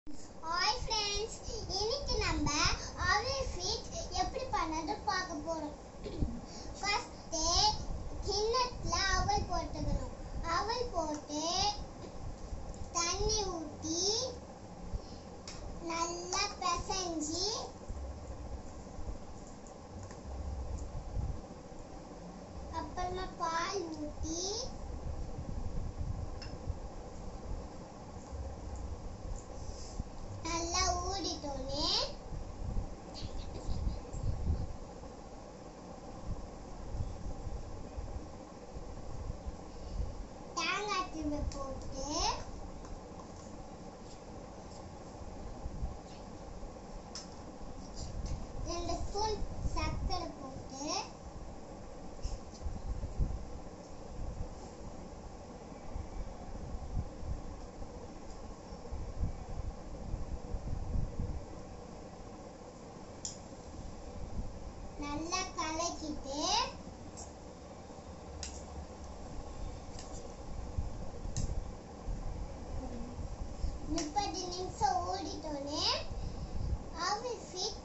hi friends இன்னைக்கு நம்ம அவல் ஃபீட் எப்படி பண்ணது பார்க்க போறோம் ஃபர்ஸ்ட் கிண்ணத்துல அவல் போட்டுக்கணும் அவல் போட்டு தண்ணி ஊத்தி நல்லா பிசைஞ்சு அப்புறமா பால் ஊத்தி நல்லா ஊறிட்டோன்னே தேங்காய் திரும்ப போட்டு ரெண்டு ஸ்பூன் சர்க்கரை போட்டு நல்லா கலக்கிட்டு முப்பது நிமிஷம் ஓடிட்டோன்னே அவல் ஃபீட்